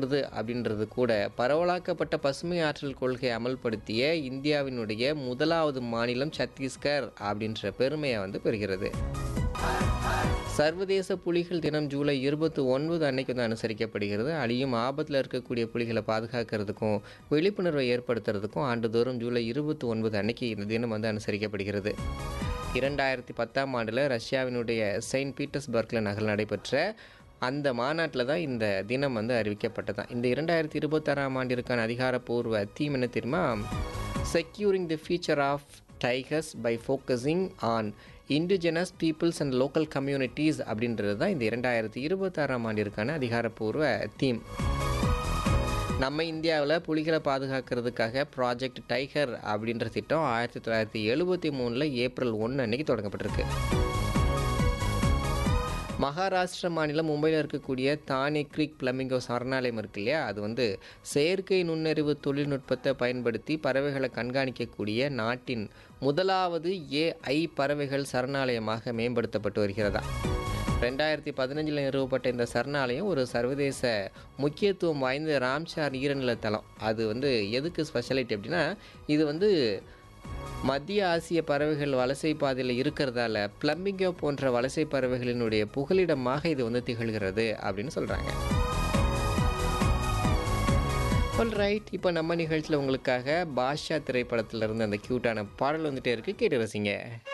சாப்பிட்றது அப்படின்றது கூட பரவலாக்கப்பட்ட பசுமை ஆற்றல் கொள்கை அமல்படுத்திய இந்தியாவினுடைய முதலாவது மாநிலம் சத்தீஸ்கர் அப்படின்ற பெருமையை வந்து பெறுகிறது சர்வதேச புலிகள் தினம் ஜூலை இருபத்தி ஒன்பது அன்னைக்கு வந்து அனுசரிக்கப்படுகிறது அழியும் ஆபத்தில் இருக்கக்கூடிய புலிகளை பாதுகாக்கிறதுக்கும் விழிப்புணர்வை ஏற்படுத்துறதுக்கும் ஆண்டுதோறும் ஜூலை இருபத்தி ஒன்பது அன்னைக்கு இந்த தினம் வந்து அனுசரிக்கப்படுகிறது இரண்டாயிரத்தி பத்தாம் ஆண்டில் ரஷ்யாவினுடைய செயின்ட் பீட்டர்ஸ்பர்க்கில் நகல் நடைபெற்ற அந்த மாநாட்டில் தான் இந்த தினம் வந்து அறிவிக்கப்பட்டதான் இந்த இரண்டாயிரத்தி இருபத்தாறாம் ஆண்டிற்கான அதிகாரப்பூர்வ தீம் என்ன தெரியுமா securing the future of tigers by focusing on indigenous peoples and local communities அப்படின்றது தான் இந்த இரண்டாயிரத்தி இருபத்தாறாம் ஆண்டிற்கான அதிகாரப்பூர்வ தீம் நம்ம இந்தியாவில் புலிகளை பாதுகாக்கிறதுக்காக ப்ராஜெக்ட் டைகர் அப்படின்ற திட்டம் ஆயிரத்தி தொள்ளாயிரத்தி எழுபத்தி மூணில் ஏப்ரல் ஒன்று அன்னைக்கு தொடங்கப்பட்டிருக்கு மகாராஷ்டிர மாநிலம் மும்பையில் இருக்கக்கூடிய தானே கிரீக் பிளமிங்கோ சரணாலயம் இருக்கு இல்லையா அது வந்து செயற்கை நுண்ணறிவு தொழில்நுட்பத்தை பயன்படுத்தி பறவைகளை கண்காணிக்கக்கூடிய நாட்டின் முதலாவது ஏஐ பறவைகள் சரணாலயமாக மேம்படுத்தப்பட்டு வருகிறதா ரெண்டாயிரத்தி பதினஞ்சில் நிறுவப்பட்ட இந்த சரணாலயம் ஒரு சர்வதேச முக்கியத்துவம் வாய்ந்த ராம்சார் ஈரநில தளம் அது வந்து எதுக்கு ஸ்பெஷாலிட்டி அப்படின்னா இது வந்து மத்திய ஆசிய பறவைகள் வலசை பாதையில் இருக்கிறதால பிளம்பிங்கோ போன்ற வலசை பறவைகளினுடைய புகலிடமாக இது வந்து திகழ்கிறது அப்படின்னு சொல்கிறாங்க ஆல் ரைட் இப்போ நம்ம நிகழ்ச்சியில் உங்களுக்காக பாஷா திரைப்படத்திலிருந்து அந்த க்யூட்டான பாடல் வந்துட்டே இருக்கு கேட்டு ரசிங்க